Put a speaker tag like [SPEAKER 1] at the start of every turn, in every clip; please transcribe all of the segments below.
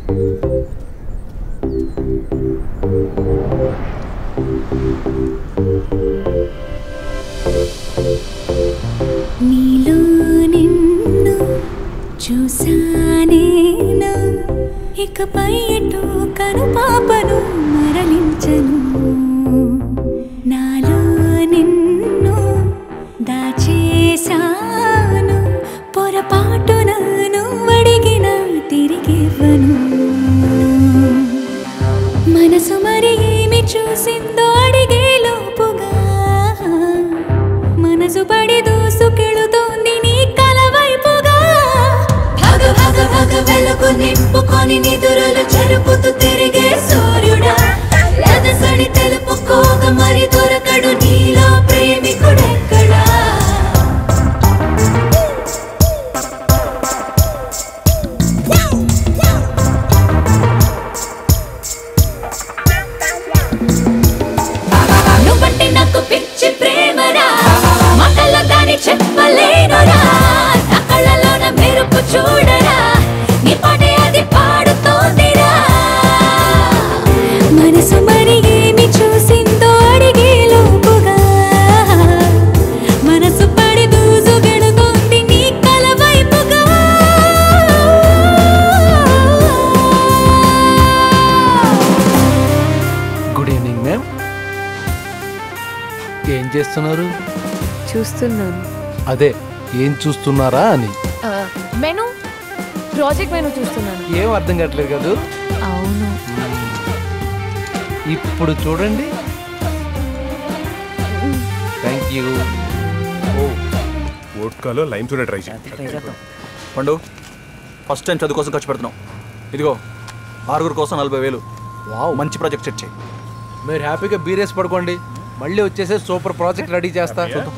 [SPEAKER 1] నీలో నిన్ను చూసానేను ఇకపై ఎటు కను పాపను మరలించను నాలో నిన్ను దాచేశాను పొరపాటున నువ్వడిగిన తిరిగివ్వను మనసు మరి ఏమి చూసిందో అడిగే లోపుగా మనసు పడి దూసుకెళుతోంది నీ కల వైపుగా భగ భగ భగ వెలుగు నింపుకొని నిదురలు చెరుపుతూ తిరిగే సూర్యుడా లదసడి తెలుపుకోగ మరి దొరకడు నీలో ప్రేమికుడెక్కడా నువ్వంటే నాకు పిచ్చి ప్రేమరా మాటల్లో దాని చెప్పలేనురా నా కళ్ళలోన మెరుపు చూడరా నీ పాటే అది పాడుతోందిరా మనసు మరి ఏమి చూసిందో అడిగే లోపుగా మనసు పడి దూసుగెడుతోంది నీ కల వైపుగా
[SPEAKER 2] గుడ్ ఈవినింగ్ మ్యామ్ ఏం చేస్తున్నారు
[SPEAKER 3] చూస్తున్నాను
[SPEAKER 2] అదే ఏం చూస్తున్నారా అని
[SPEAKER 3] మెను ప్రాజెక్ట్ మెను చూస్తున్నాను
[SPEAKER 2] ఏం అర్థం కావట్లేదు కదా
[SPEAKER 3] అవును
[SPEAKER 2] ఇప్పుడు చూడండి థ్యాంక్ యూ
[SPEAKER 4] వోడ్కాలో లైమ్ సోడా ట్రై చేయి
[SPEAKER 5] పండు ఫస్ట్ టైం చదువు కోసం ఖర్చు పెడుతున్నాం ఇదిగో ఆరుగురు కోసం నలభై వేలు
[SPEAKER 2] వావ్
[SPEAKER 5] మంచి ప్రాజెక్ట్ సెట్ చేయి
[SPEAKER 2] మీరు హ్యాపీగా బీరేస్ పడుకోండి మళ్ళీ వచ్చేసే సూపర్ ప్రాజెక్ట్ రెడీ చేస్తా చూద్దాం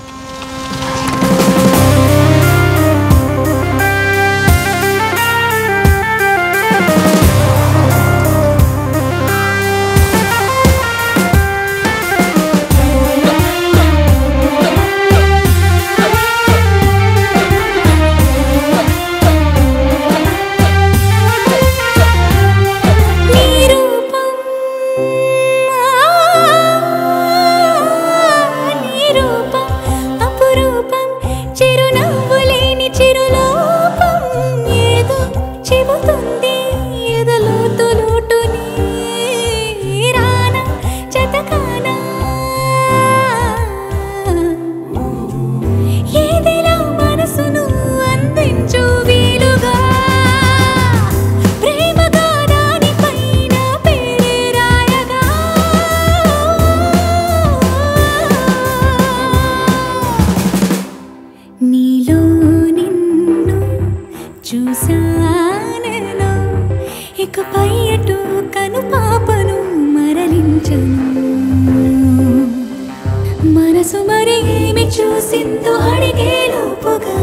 [SPEAKER 1] నీ రూపం నీ రూపం అపురూపం చిరునవ్వు లేని చిరులోపం ఏదో చెబుతుంది ఎదలోతు లోటుని రానా జతకానా ఏదిలా మనసును అందించు వీలుగా ప్రేమగా దానిపైన పేరే రాయగా నీలో నిన్ను చూసానెను ఇకపై అటు కను పాపను మరలించను మనసు మరి ఏమి చూసిందో అడిగే లోపుగా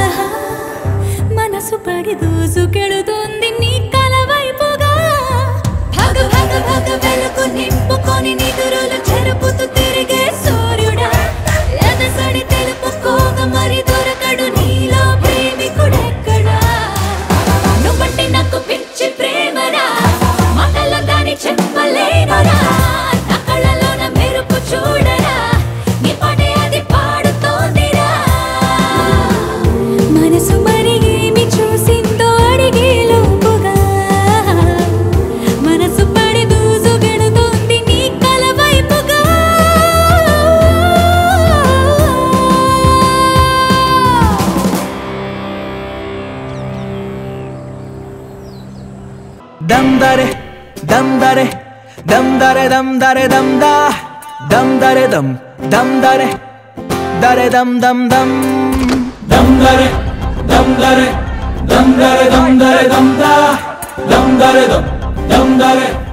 [SPEAKER 1] మనసు పడి దూసుకెళుతోంది నీ కల వైపుగా భగ భగ భగ వెలుగు నింపుకొని నిదురులు చెరుపుతూ తిరిగే సూర్యుడా ఎదసడి తెలుపుకోగ మరి దొరకడు నీలో ప్రేమికుడెక్కడా నువ్వంటే నాకు పిచ్చి ప్రేమరా మాటల్లో దాని చెప్పలేనురా నా కళ్ళలోన మెరుపు చూడరా నీ పాటే అది పాడుతోందిరా మనసు మరి ఏమి చూసిందో అడిగే లోపుగా మనసు పడి దూసుగెడుతోంది నీ కల వైపుగా
[SPEAKER 6] దమ్ దరే దమ్ దరే దమ్ దరే దమ్ దరే దమ్ దా దమ్ దరే దమ్ దమ్ దరే దరే దమ్ దమ్ దమ్ దమ్ దరే దమ్ దరే దమ్ దరే దమ్ దరే దమ్ దా దమ్ దరే దమ్ దమ్ దరే